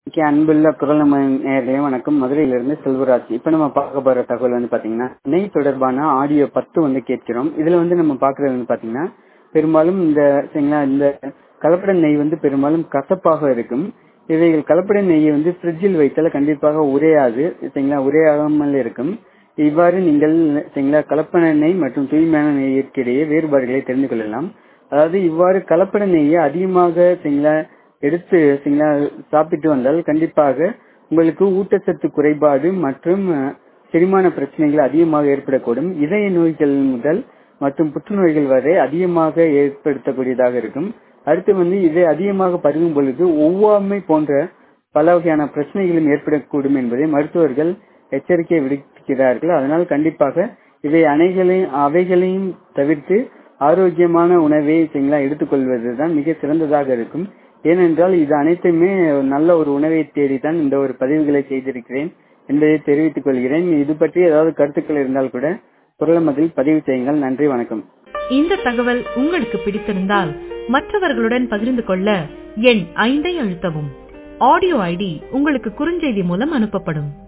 okay அன்புள்ள குரல் நம்ம நேயர்களே வணக்கம் மதுரையிலிருந்து செல்வராஜ் இப்போ நம்ம பார்க்க போற தகவல் வந்து பாத்தீங்கன்னா நெய் தொடர்பான ஆடியோ பத்து வந்து கேட்கிறோம் இதுல வந்து நம்ம பாக்குறது வந்து பாத்தீங்கன்னா பெரும்பாலும் இந்த சரிங்களா இந்த கலப்பட நெய் வந்து பெரும்பாலும் கசப்பாக இருக்கும் இவைகள் கலப்பட நெய்யை வந்து ஃப்ரிட்ஜில் வைத்தால் கண்டிப்பாக உரையாது சரிங்களா உரையாகாமல் இருக்கும் இவ்வாறு நீங்கள் சரிங்களா கலப்பட நெய் மற்றும் தூய்மையான நெய்யிற்கிடையே வேறுபாடுகளை தெரிந்து கொள்ளலாம் அதாவது இவ்வாறு கலப்பட நெய்யை அதிகமாக சரிங்களா எடுத்து சரிங்களா சாப்பிட்டு வந்தால் கண்டிப்பாக உங்களுக்கு ஊட்டச்சத்து குறைபாடு மற்றும் செரிமான பிரச்சனைகள் அதிகமாக ஏற்படக்கூடும் இதய நோய்கள் முதல் மற்றும் புற்றுநோய்கள் வரை அதிகமாக ஏற்படுத்தக்கூடியதாக இருக்கும் அடுத்து வந்து இதை அதிகமாக பருகும் பொழுது ஒவ்வாமை போன்ற பல வகையான பிரச்சனைகளும் ஏற்படக்கூடும் என்பதை மருத்துவர்கள் எச்சரிக்கை விடுக்கிறார்கள் அதனால் கண்டிப்பாக இவை அனைகளையும் அவைகளையும் தவிர்த்து ஆரோக்கியமான உணவை சரிங்களா எடுத்துக்கொள்வதுதான் மிக சிறந்ததாக இருக்கும் ஏனென்றால் இது அனைத்துமே நல்ல ஒரு உணவை தேடித்தான் இந்த ஒரு பதிவுகளை செய்திருக்கிறேன் என்பதை தெரிவித்துக் கொள்கிறேன் இது பற்றி ஏதாவது கருத்துக்கள் இருந்தால் கூட குரலமதில் பதிவு செய்யுங்கள் நன்றி வணக்கம் இந்த தகவல் உங்களுக்கு பிடித்திருந்தால் மற்றவர்களுடன் பகிர்ந்து கொள்ள எண் ஐந்தை அழுத்தவும் ஆடியோ ஐடி உங்களுக்கு குறுஞ்செய்தி மூலம் அனுப்பப்படும்